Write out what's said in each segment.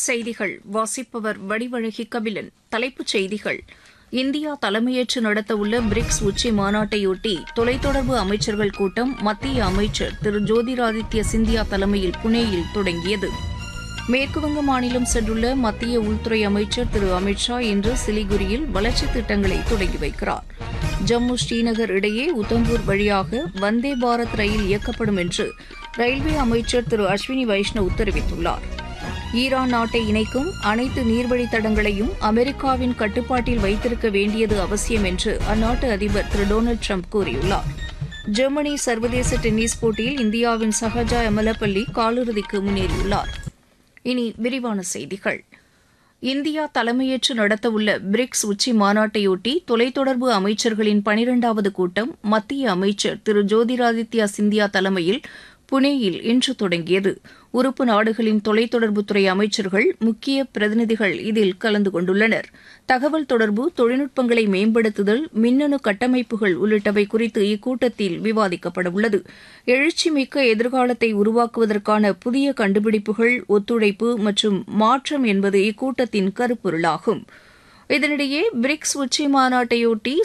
செய்திகள் வாசிப்பவர் வடிவழகி கபிலன் தலைப்புச் செய்திகள் இந்தியா தலைமையேற்று நடத்தவுள்ள பிரிக்ஸ் உச்சி மாநாட்டையொட்டி தொலைத்தொடர்பு அமைச்சர்கள் கூட்டம் மத்திய அமைச்சர் திரு ஜோதிராதித்ய சிந்தியா தலைமையில் புனேயில் தொடங்கியது மேற்குவங்க மாநிலம் சென்றுள்ள மத்திய உள்துறை அமைச்சர் திரு அமித் ஷா இன்று சிலிகுரியில் வளர்ச்சித் திட்டங்களை தொடங்கி வைக்கிறார் ஜம்மு ஸ்ரீநகர் இடையே உத்தம்பூர் வழியாக வந்தே பாரத் ரயில் இயக்கப்படும் என்று ரயில்வே அமைச்சர் திரு அஸ்வினி வைஷ்ணவ் தெரிவித்துள்ளார் ஈரான் நாட்டை இணைக்கும் அனைத்து நீர்வழித் தடங்களையும் அமெரிக்காவின் கட்டுப்பாட்டில் வைத்திருக்க வேண்டியது அவசியம் என்று அந்நாட்டு அதிபர் திரு டொனால்டு ட்ரம்ப் கூறியுள்ளார் ஜெர்மனி சர்வதேச டென்னிஸ் போட்டியில் இந்தியாவின் சஹஜா எமலப்பள்ளி காலிறுதிக்கு முன்னேறியுள்ளார் இனி விரிவான செய்திகள் இந்தியா தலைமையேற்று நடத்தவுள்ள பிரிக்ஸ் உச்சி மாநாட்டையொட்டி தொலைத்தொடர்பு அமைச்சர்களின் பனிரெண்டாவது கூட்டம் மத்திய அமைச்சர் திரு ஜோதிராதித்யா சிந்தியா தலைமையில் புனேயில் இன்று தொடங்கியது உறுப்பு நாடுகளின் தொலைத்தொடர்புத்துறை அமைச்சர்கள் முக்கிய பிரதிநிதிகள் இதில் கலந்து கொண்டுள்ளனர் தகவல் தொடர்பு தொழில்நுட்பங்களை மேம்படுத்துதல் மின்னணு கட்டமைப்புகள் உள்ளிட்டவை குறித்து இக்கூட்டத்தில் விவாதிக்கப்படவுள்ளது எழுச்சிமிக்க எதிர்காலத்தை உருவாக்குவதற்கான புதிய கண்டுபிடிப்புகள் ஒத்துழைப்பு மற்றும் மாற்றம் என்பது இக்கூட்டத்தின் கருப்பொருளாகும் இதனிடையே பிரிக்ஸ் உச்சி மாநாட்டையொட்டி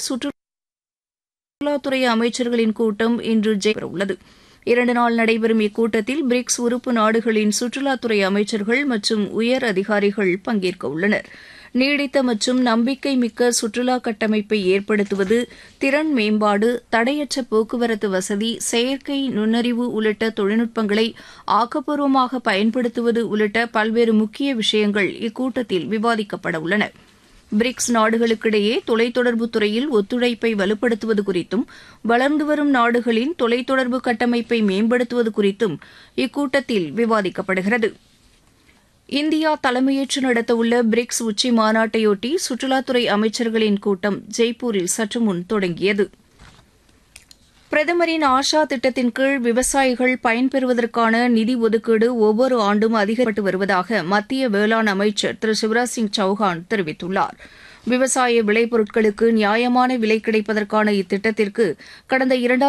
சுற்றுலாத்துறை அமைச்சர்களின் கூட்டம் இன்று ஜெய்பெறவுள்ளது இரண்டு நாள் நடைபெறும் இக்கூட்டத்தில் பிரிக்ஸ் உறுப்பு நாடுகளின் சுற்றுலாத்துறை அமைச்சர்கள் மற்றும் உயர் அதிகாரிகள் பங்கேற்க உள்ளனர் நீடித்த மற்றும் நம்பிக்கை மிக்க சுற்றுலா கட்டமைப்பை ஏற்படுத்துவது திறன் மேம்பாடு தடையற்ற போக்குவரத்து வசதி செயற்கை நுண்ணறிவு உள்ளிட்ட தொழில்நுட்பங்களை ஆக்கப்பூர்வமாக பயன்படுத்துவது உள்ளிட்ட பல்வேறு முக்கிய விஷயங்கள் இக்கூட்டத்தில் விவாதிக்கப்பட உள்ளன பிரிக்ஸ் நாடுகளுக்கிடையே தொலைத்தொடர்பு துறையில் ஒத்துழைப்பை வலுப்படுத்துவது குறித்தும் வளர்ந்து வரும் நாடுகளின் தொலைத்தொடர்பு கட்டமைப்பை மேம்படுத்துவது குறித்தும் இக்கூட்டத்தில் விவாதிக்கப்படுகிறது இந்தியா தலைமையேற்று நடத்தவுள்ள பிரிக்ஸ் உச்சி மாநாட்டையொட்டி சுற்றுலாத்துறை அமைச்சர்களின் கூட்டம் ஜெய்ப்பூரில் சற்று முன் தொடங்கியது பிரதமரின் ஆஷா திட்டத்தின் கீழ் விவசாயிகள் பயன்பெறுவதற்கான நிதி ஒதுக்கீடு ஒவ்வொரு ஆண்டும் அதிகரிக்கப்பட்டு வருவதாக மத்திய வேளாண் அமைச்சர் திரு சிவராஜ் சிங் சௌஹான் தெரிவித்துள்ளார் விவசாய விளைபொருட்களுக்கு நியாயமான விலை கிடைப்பதற்கான இத்திட்டத்திற்கு கடந்த இரண்டாயிரத்தி